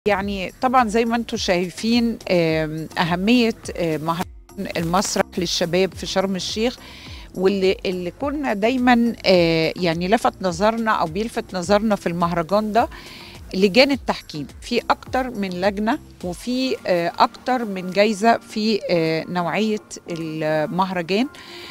يعني طبعا زي ما انتم شايفين آم، أهمية آه، مهرجان المسرح للشباب في شرم الشيخ واللي اللي كنا دايما آه، يعني لفت نظرنا او بيلفت نظرنا في المهرجان ده لجان التحكيم في اكتر من لجنه وفي آه، اكتر من جايزه في آه، نوعيه المهرجان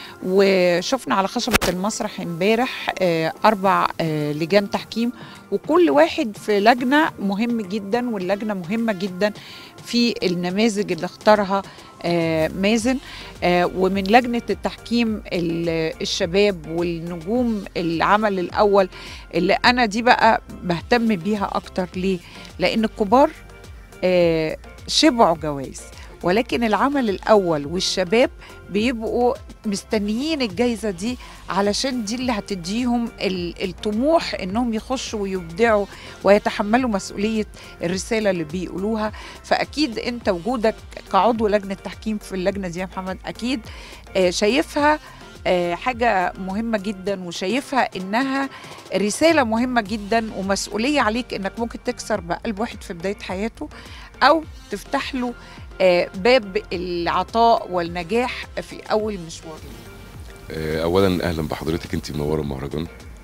وشفنا على خشبة المسرح امبارح آه، أربع آه، لجان تحكيم وكل واحد في لجنة مهم جدا واللجنة مهمة جدا في النماذج اللي اختارها آه، مازن آه، ومن لجنة التحكيم ال- الشباب والنجوم العمل الأول اللي أنا دي بقى بهتم بيها أكتر ليه؟ لأن الكبار آه، شبعوا جوائز ولكن العمل الأول والشباب بيبقوا مستنيين الجايزة دي علشان دي اللي هتديهم ال- الطموح انهم يخشوا ويبدعوا ويتحملوا مسؤولية الرسالة اللي بيقولوها فأكيد انت وجودك كعضو لجنة تحكيم في اللجنة دي يا محمد أكيد آه، شايفها آه، حاجة مهمة جدا وشايفها إنها رسالة مهمة جدا ومسؤولية عليك إنك ممكن تكسر بقلب واحد في بداية حياته أو تفتح له آه، باب العطاء والنجاح في أول مشوار آه، اولا اهلا بحضرتك انت منوره المهرجان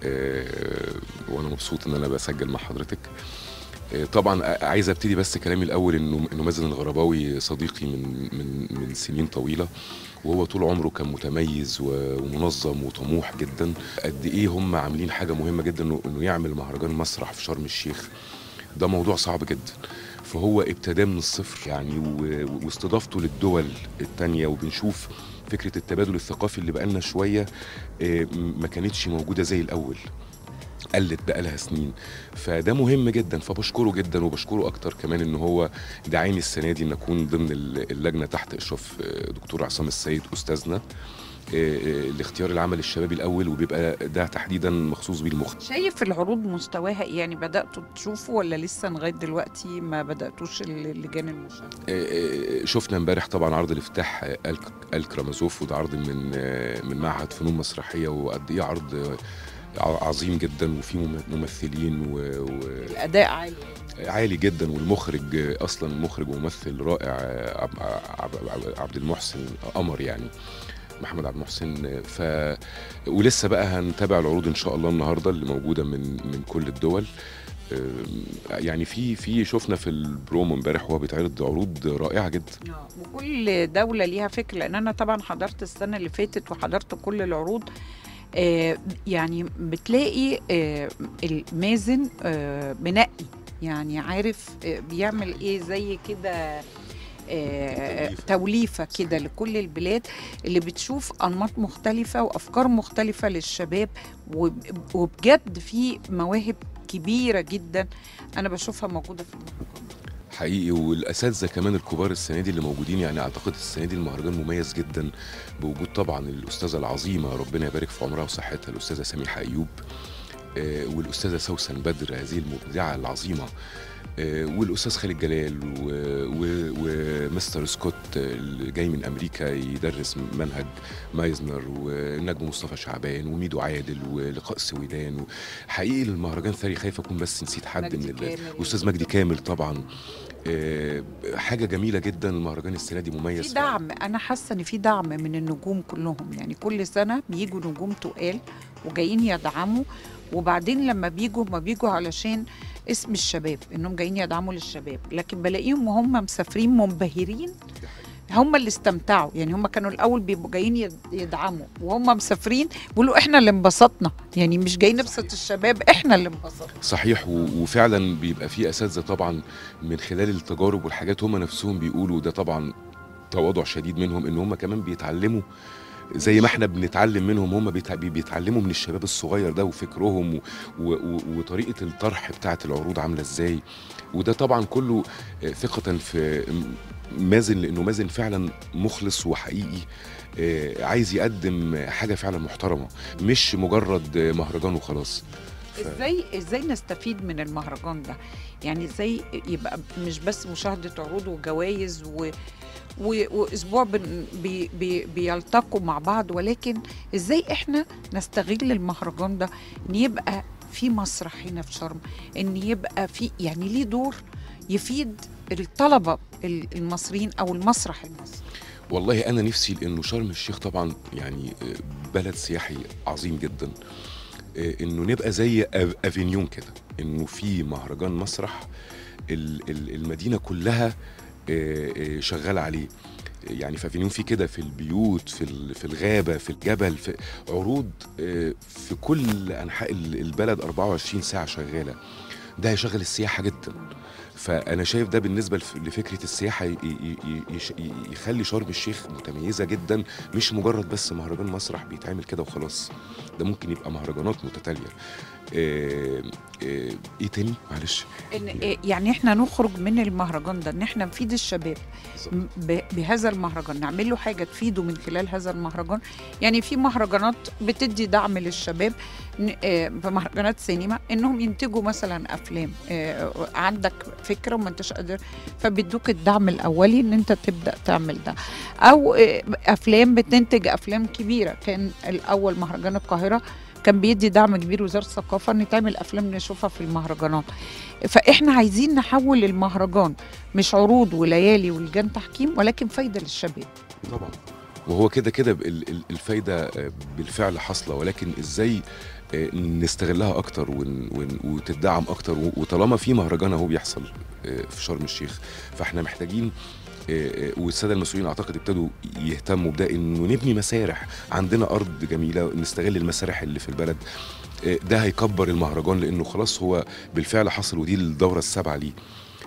آه، وانا مبسوط ان انا بسجل مع حضرتك آه، طبعا آه، عايز ابتدي بس كلامي الاول انه انه مازن الغرباوي صديقي من من من سنين طويله وهو طول عمره كان متميز و- ومنظم وطموح جدا قد ايه هم عاملين حاجه مهمه جدا انه انه يعمل مهرجان مسرح في شرم الشيخ ده موضوع صعب جدا فهو ابتداه من الصفر يعني و- واستضافته للدول التانية وبنشوف فكرة التبادل الثقافي اللي بقالنا شوية آه، ما كانتش موجودة زي الأول قلت بقالها سنين فده مهم جدا فبشكره جدا وبشكره اكتر كمان ان هو دعاني السنه دي ان اكون ضمن ال- اللجنه تحت اشراف آه، دكتور عصام السيد استاذنا آه، آه، لاختيار العمل الشبابي الاول وبيبقى ده تحديدا مخصوص بيه المخ شايف العروض مستواها إيه؟ يعني بدأتوا تشوفوا ولا لسه لغاية دلوقتي ما بدأتوش اللجان المشاركة آه، آه، شفنا امبارح طبعا عرض الافتتاح آه، الك الك رامازوف وده عرض من آه، من معهد فنون مسرحيه وقد ايه عرض آه، ع- عظيم جدا وفيه مم- ممثلين و... و... الأداء عالي عالي جدا والمخرج آه، اصلا مخرج وممثل رائع آه، عب- عب- عب- عبد المحسن قمر يعني محمد عبد المحسن آه، ف ولسه بقى هنتابع العروض ان شاء الله النهارده اللي موجوده من من كل الدول آه، يعني في في شفنا في البرومو امبارح وهو بيتعرض عروض رائعه جدا آه، وكل دولة ليها فكر لأن أنا طبعا حضرت السنة اللي فاتت وحضرت كل العروض آه، يعني بتلاقي آه، المازن آه، منقي يعني عارف آه، بيعمل ايه زي كده آه، توليفة. توليفة كده لكل البلاد اللي بتشوف أنماط مختلفة وأفكار مختلفة للشباب وب- وبجد في مواهب كبيرة جدا أنا بشوفها موجودة في المهرجان حقيقي والاساتذه كمان الكبار السنه دي اللي موجودين يعني اعتقد السنه دي المهرجان مميز جدا بوجود طبعا الاستاذه العظيمه ربنا يبارك في عمرها وصحتها الاستاذه سميحه ايوب آه، والاستاذه سوسن بدر هذه المبدعه العظيمه آه، والاستاذ خالد جلال و- و- ومستر سكوت آه، اللي جاي من امريكا يدرس منهج مايزنر والنجم مصطفى شعبان وميدو عادل ولقاء السويدان حقيقي المهرجان ثري خايف اكون بس نسيت حد مجدي من ال- كامل. الاستاذ مجدي كامل طبعا آه، حاجه جميله جدا المهرجان السنه دي مميز في دعم انا حاسه ان في دعم من النجوم كلهم يعني كل سنه بيجوا نجوم تقال وجايين يدعموا وبعدين لما بيجوا ما بيجوا علشان اسم الشباب انهم جايين يدعموا للشباب لكن بلاقيهم وهم مسافرين منبهرين هم اللي استمتعوا يعني هم كانوا الاول بيبقوا جايين يد- يدعموا وهم مسافرين بيقولوا احنا اللي انبسطنا يعني مش جايين نبسط الشباب احنا اللي انبسطنا صحيح و- وفعلا بيبقى في اساتذه طبعا من خلال التجارب والحاجات هم نفسهم بيقولوا ده طبعا تواضع شديد منهم ان هم كمان بيتعلموا زي ما احنا بنتعلم منهم هم بيتع- بي- بيتعلموا من الشباب الصغير ده وفكرهم و... و... و... وطريقه الطرح بتاعه العروض عامله ازاي وده طبعا كله آه، ثقه في مازن لانه مازن فعلا مخلص وحقيقي آه، عايز يقدم حاجه فعلا محترمه مش مجرد آه، مهرجان وخلاص ف- ازاي ازاي نستفيد من المهرجان ده يعني ازاي يبقى مش بس مشاهده عروض وجوائز و و- واسبوع بن بي بي بيلتقوا مع بعض ولكن ازاي احنا نستغل المهرجان ده ان يبقى في مسرح هنا في شرم ان يبقى في يعني ليه دور يفيد الطلبه ال- المصريين او المسرح المصري والله انا نفسي لانه شرم الشيخ طبعا يعني آه، بلد سياحي عظيم جدا آه، انه نبقى زي أف- افينيون كده انه في مهرجان مسرح ال- ال- المدينه كلها آه، آه، شغاله عليه يعني في افينيون في كده في البيوت في ال- في الغابه في الجبل في عروض آه، في كل انحاء ال- البلد 24 ساعه شغاله ده هيشغل السياحه جدا فانا شايف ده بالنسبه لف- لفكره السياحه ي- ي- ي- يش- ي- يخلي شرم الشيخ متميزه جدا مش مجرد بس مهرجان مسرح بيتعمل كده وخلاص ده ممكن يبقى مهرجانات متتاليه آه، آه، ايه تاني معلش إن إيه يعني احنا نخرج من المهرجان ده ان احنا نفيد الشباب م- ب- بهذا المهرجان نعمل له حاجه تفيده من خلال هذا المهرجان يعني في مهرجانات بتدي دعم للشباب ن- آه، في مهرجانات سينما انهم ينتجوا مثلا افلام آه، عندك فكره وما انتش قادر فبيدوك الدعم الاولي ان انت تبدا تعمل ده او آه، افلام بتنتج افلام كبيره كان الاول مهرجان القاهره كان بيدي دعم كبير وزاره الثقافه ان تعمل افلام نشوفها في المهرجانات فاحنا عايزين نحول المهرجان مش عروض وليالي ولجان تحكيم ولكن فايده للشباب طبعا وهو كده كده ال- ال- الفايده آه، بالفعل حاصله ولكن ازاي آه، نستغلها اكتر ون- ون- وتدعم اكتر و- وطالما في مهرجان اهو بيحصل آه، في شرم الشيخ فاحنا محتاجين آه، آه، والساده المسؤولين اعتقد ابتدوا يهتموا بده انه نبني مسارح عندنا ارض جميله نستغل المسارح اللي في البلد آه، ده هيكبر المهرجان لانه خلاص هو بالفعل حصل ودي الدوره السابعه ليه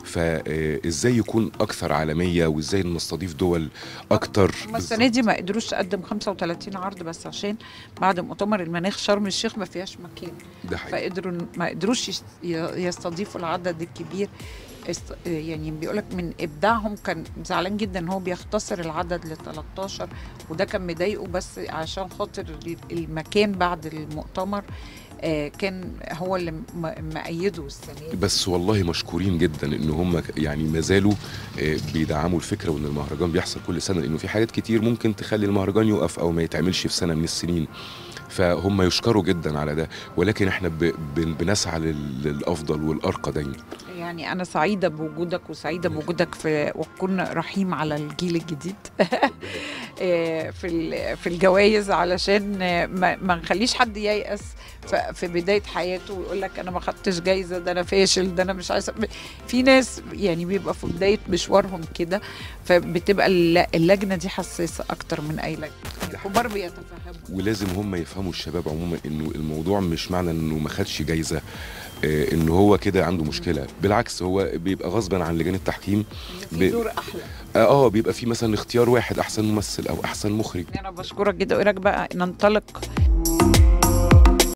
فازاي يكون اكثر عالميه وازاي نستضيف دول اكتر هم السنه دي ما قدروش تقدم 35 عرض بس عشان بعد مؤتمر المناخ شرم الشيخ ما فيهاش مكان ده حقيقي فقدروا ما قدروش يس- ي- يستضيفوا العدد الكبير است- يعني بيقول لك من ابداعهم كان زعلان جدا ان هو بيختصر العدد ل 13 وده كان مضايقه بس عشان خاطر المكان بعد المؤتمر آه، كان هو اللي م- مأيده السنه دي بس والله مشكورين جدا ان هم يعني ما زالوا آه، بيدعموا الفكره وان المهرجان بيحصل كل سنه لانه في حاجات كتير ممكن تخلي المهرجان يقف او ما يتعملش في سنه من السنين فهم يشكروا جدا على ده ولكن احنا ب- بن- بنسعى لل- للافضل والارقى دايما يعني أنا سعيدة بوجودك وسعيدة بوجودك في وتكون رحيم على الجيل الجديد آه، في ال- في الجوائز علشان آه، ما, ما نخليش حد ييأس ف- في بداية حياته ويقول لك أنا ما خدتش جايزة ده أنا فاشل ده أنا مش عايزة في ناس يعني بيبقى في بداية مشوارهم كده فبتبقى الل- اللجنة دي حساسة أكتر من أي لجنة الكبار بيتفهموا ولازم هم يفهموا الشباب عموما انه الموضوع مش معنى انه ما خدش جايزه آه، انه هو كده عنده مشكله بالعكس هو بيبقى غصبا عن لجان التحكيم في ب- دور أحلى اه آه، بيبقى في مثلا اختيار واحد احسن ممثل او احسن مخرج أنا بشكرك جدا وإيه رأيك بقى ننطلق